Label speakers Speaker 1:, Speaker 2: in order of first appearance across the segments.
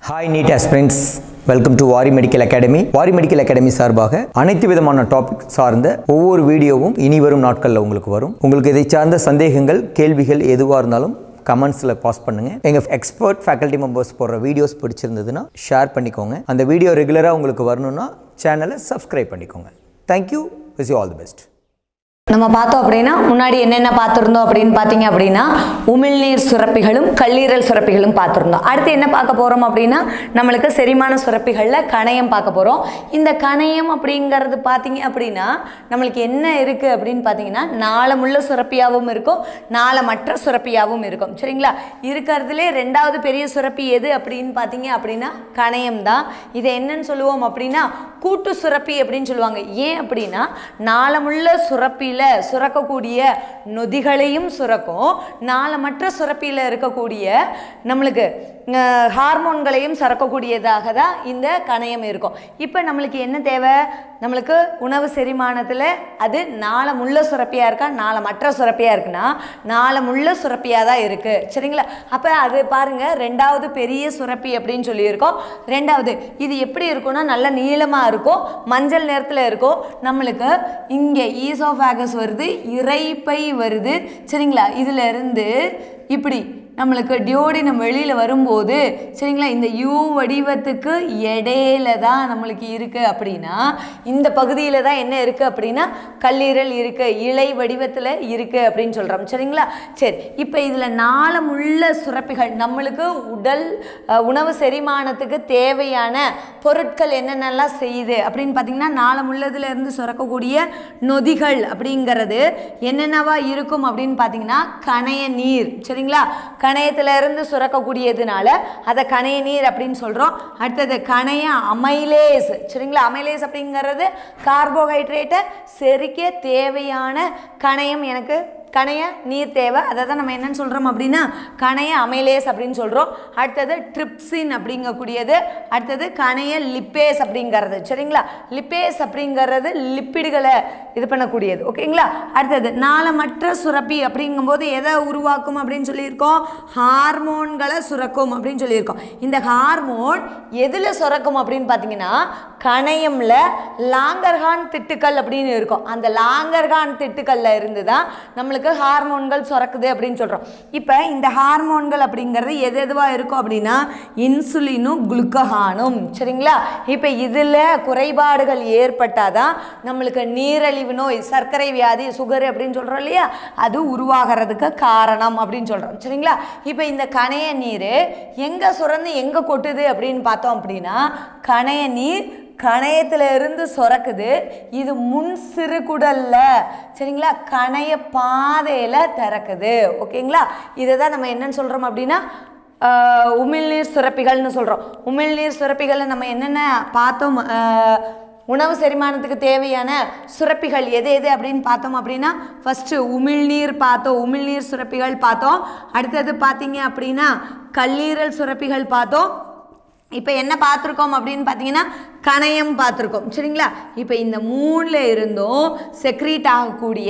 Speaker 1: hi NEET aspirants welcome to Vaari medical academy Vaari medical academy சார்பாக அனைத்து விதமான டாபிக் சார்ந்த ஒவ்வொரு வீடியோவும் இனி வரும் நாட்களில் உங்களுக்கு வரும் உங்களுக்கு இதை சார்ந்த சந்தேகங்கள் கேள்விகள் எதுவாக இருந்தாலும் கமெண்ட்ஸில் பாஸ் பண்ணுங்க எங்கள் எக்ஸ்பர்ட் ஃபேக்கல்ட்டி மெம்பர்ஸ் போடுற வீடியோஸ் பிடிச்சிருந்ததுன்னா ஷேர் பண்ணிக்கோங்க அந்த வீடியோ ரெகுலராக உங்களுக்கு வரணும்னா சேனலை சப்ஸ்கிரைப் பண்ணிக்கோங்க thank you wish you all the best
Speaker 2: நம்ம பார்த்தோம் அப்படின்னா முன்னாடி என்னென்ன பார்த்துருந்தோம் அப்படின்னு பார்த்தீங்க அப்படின்னா உமிழ்நீர் சுரப்பிகளும் கல்லீரல் சுரப்பிகளும் பார்த்துருந்தோம் அடுத்து என்ன பார்க்க போகிறோம் அப்படின்னா நம்மளுக்கு செரிமான சுரப்பிகளில் கணையம் பார்க்க போகிறோம் இந்த கணையம் அப்படிங்கிறது பார்த்தீங்க அப்படின்னா நம்மளுக்கு என்ன இருக்குது அப்படின்னு பார்த்தீங்கன்னா நாளமுள்ள சுரப்பியாகவும் இருக்கும் நாளமற்ற சுரப்பியாகவும் இருக்கும் சரிங்களா இருக்கிறதுலே ரெண்டாவது பெரிய சுரப்பி எது அப்படின்னு பார்த்தீங்க அப்படின்னா கணையம் தான் இதை என்னன்னு சொல்லுவோம் அப்படின்னா கூட்டு சுரப்பி அப்படின்னு சொல்லுவாங்க ஏன் அப்படின்னா நாளமுள்ள சுரப்பியில் சுரக்கக்கூடிய நொதிகளையும் சுரக்கும் நாளமற்ற சுரப்பியில் இருக்கக்கூடிய நம்மளுக்கு அஹ், ஹார்மோன்களையும் சுரக்கக்கூடியதாக தான் இந்த கணையம் இருக்கும் இப்போ நம்மளுக்கு என்ன தேவை நம்மளுக்கு உணவு செரிமானத்தில் அது நாளமுள்ள சுரப்பியாக இருக்கா நாளமற்ற சுரப்பியாக இருக்குன்னா நாளமுள்ள சுரப்பியாக தான் இருக்குது சரிங்களா அப்போ அது பாருங்கள் ரெண்டாவது பெரிய சுரப்பி அப்படின்னு சொல்லியிருக்கோம் ரெண்டாவது இது எப்படி இருக்கும்னா நல்ல நீளமாக இருக்கும் மஞ்சள் நிறத்தில் இருக்கும் நம்மளுக்கு இங்கே ஈசோஃபேகஸ் வருது இறைப்பை வருது சரிங்களா இதுல இருந்து இப்படி நம்மளுக்கு டியோடினம் வெளியில் வரும்போது சரிங்களா இந்த யூ வடிவத்துக்கு இடையில தான் நம்மளுக்கு இருக்குது அப்படின்னா இந்த பகுதியில் தான் என்ன இருக்குது அப்படின்னா கல்லீரல் இருக்குது இலை வடிவத்தில் இருக்குது அப்படின்னு சொல்கிறோம் சரிங்களா சரி இப்போ இதில் நாளமுள்ள சுரப்பிகள் நம்மளுக்கு உடல் அஹ், உணவு செரிமானத்துக்கு தேவையான பொருட்கள் என்னென்னலாம் செய்யுது அப்படின்னு பார்த்தீங்கன்னா நாளமுள்ளதுல இருந்து சுரக்கக்கூடிய நொதிகள் அப்படிங்கிறது என்னென்னவா இருக்கும் அப்படின்னு பார்த்தீங்கன்னா கணைய நீர் சரிங்களா கணையத்துல இருந்து சுரக்கக்கூடியதுனால அதை கணைய நீர் அப்படின்னு சொல்கிறோம் அடுத்தது கணைய அமைலேஸ் சரிங்களா அமைலேஸ் அப்படிங்கிறது கார்போஹைட்ரேட்டை செரிக்க தேவையான கணையம் எனக்கு கணைய நீர் தேவை அதை தான் நம்ம என்னன்னு சொல்கிறோம் அப்படின்னா கணைய அமைலேஸ் அப்படின்னு சொல்கிறோம் அடுத்தது ட்ரிப்சின் அப்படிங்கக்கூடியது அடுத்தது கணைய லிப்பேஸ் அப்படிங்கிறது சரிங்களா லிப்பேஸ் அப்படிங்கிறது லிப்பிடுகளை இது பண்ணக்கூடியது ஓகேங்களா அடுத்தது நாளமற்ற சுரப்பி அப்படிங்கும்போது எதை உருவாக்கும் அப்படின்னு சொல்லியிருக்கோம் ஹார்மோன்களை சுரக்கும் அப்படின்னு சொல்லியிருக்கோம் இந்த ஹார்மோன் எதில் சுரக்கும் அப்படின்னு பார்த்தீங்கன்னா கணையம்ல லாங்கர்ஹான் திட்டுக்கள் அப்படின்னு இருக்கும் அந்த லாங்கர்ஹான் திட்டுக்கள்ல இருந்து தான் நம்மளுக்கு ஹார்மோன்கள் சுரக்குது அப்படின்னு சொல்கிறோம் இப்போ இந்த ஹார்மோன்கள் அப்படிங்கிறது எது எதுவாக இருக்கும் அப்படின்னா இன்சுலினும் குளுக்கஹானும் சரிங்களா இப்போ இதில் குறைபாடுகள் ஏற்பட்டாதான் நம்மளுக்கு நீரழிவு நோய் சர்க்கரை வியாதி சுகர் அப்படின்னு சொல்கிறோம் இல்லையா அது உருவாகிறதுக்கு காரணம் அப்படின்னு சொல்கிறோம் சரிங்களா இப்போ இந்த கணைய நீர் எங்கே சுரந்து எங்கே கொட்டுது அப்படின்னு பார்த்தோம் அப்படின்னா கணைய நீர் கணையத்துல இருந்து சுரக்குது இது முன் சிறுகுடல்ல சரிங்களா கணைய பாதையில திறக்குது ஓகேங்களா இதை தான் நம்ம என்னன்னு சொல்றோம் அப்படின்னா ஆஹ், உமிழ்நீர் சுரப்பிகள்னு சொல்றோம் உமிழ்நீர் சுரப்பிகளை நம்ம என்னென்ன பார்த்தோம் ஆஹ், உணவு செரிமானத்துக்கு தேவையான சுரப்பிகள் எது எது அப்படின்னு பார்த்தோம் அப்படின்னா ஃபஸ்ட்டு உமிழ்நீர் பார்த்தோம் உமிழ்நீர் சுரப்பிகள் பார்த்தோம் அடுத்தது பார்த்தீங்க அப்படின்னா கல்லீரல் சுரப்பிகள் பார்த்தோம் இப்போ என்ன பார்த்துருக்கோம் அப்படின்னு பார்த்தீங்கன்னா கணையம் பார்த்துருக்கோம் சரிங்களா இப்போ இந்த மூணில் இருந்தும் செக்ரீட் ஆகக்கூடிய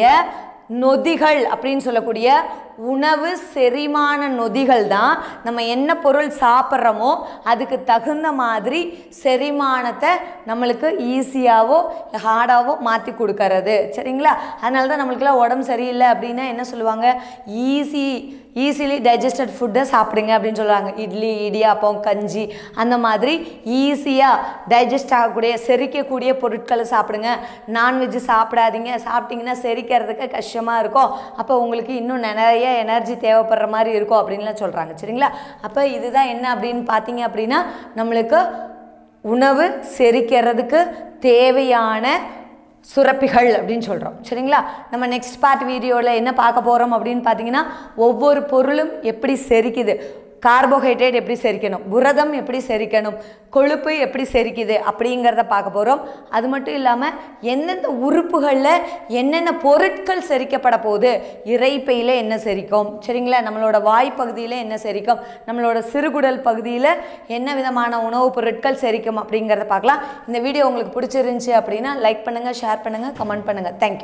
Speaker 2: நொதிகள் அப்படின்னு சொல்லக்கூடிய உணவு செரிமான நொதிகள் தான் நம்ம என்ன பொருள் சாப்பிட்றோமோ அதுக்கு தகுந்த மாதிரி செரிமானத்தை நம்மளுக்கு ஈஸியாகவோ ஹார்டாகவோ மாற்றி கொடுக்கறது சரிங்களா அதனால தான் நம்மளுக்குலாம் உடம்பு சரியில்லை அப்படின்னா என்ன சொல்லுவாங்க ஈஸி ஈஸிலி டைஜஸ்டட் ஃபுட்டை சாப்பிடுங்க அப்படின்னு சொல்லுவாங்க இட்லி இடியாப்பம் கஞ்சி அந்த மாதிரி ஈஸியாக டைஜஸ்ட் ஆகக்கூடிய செரிக்கக்கூடிய பொருட்களை சாப்பிடுங்க நான்வெஜ் சாப்பிடாதீங்க சாப்பிட்டீங்கன்னா செரிக்கிறதுக்கு கஷ்டமாக இருக்கும் அப்போ உங்களுக்கு இன்னும் நிறைய எனர்ஜி தேவைப்படுற மாதிரி இருக்கும் அப்படின்லாம் சொல்கிறாங்க சரிங்களா அப்போ இதுதான் என்ன அப்படின்னு பார்த்தீங்க அப்படின்னா நம்மளுக்கு உணவு செரிக்கிறதுக்கு தேவையான சுரப்பிகள் அப்படின்னு சொல்கிறோம் சரிங்களா நம்ம நெக்ஸ்ட் பார்ட் வீடியோவில் என்ன பார்க்க போகிறோம் அப்படின்னு பார்த்தீங்கன்னா ஒவ்வொரு பொருளும் எப்படி செரிக்குது கார்போஹைட்ரேட் எப்படி செரிக்கணும் புரதம் எப்படி செரிக்கணும் கொழுப்பு எப்படி செரிக்குது அப்படிங்கிறத பார்க்க போகிறோம் அது மட்டும் இல்லாமல் எந்தெந்த உறுப்புகளில் என்னென்ன பொருட்கள் செரிக்கப்பட போகுது இறைப்பையில் என்ன செரிக்கும் சரிங்களா நம்மளோட வாய்ப்பகுதியில் என்ன செரிக்கும் நம்மளோட சிறுகுடல் பகுதியில் என்ன விதமான உணவுப் பொருட்கள் செரிக்கும் அப்படிங்கிறத பார்க்கலாம் இந்த வீடியோ உங்களுக்கு பிடிச்சிருந்துச்சி அப்படின்னா லைக் பண்ணுங்கள் ஷேர் பண்ணுங்கள் கமெண்ட் பண்ணுங்கள் தேங்க்யூ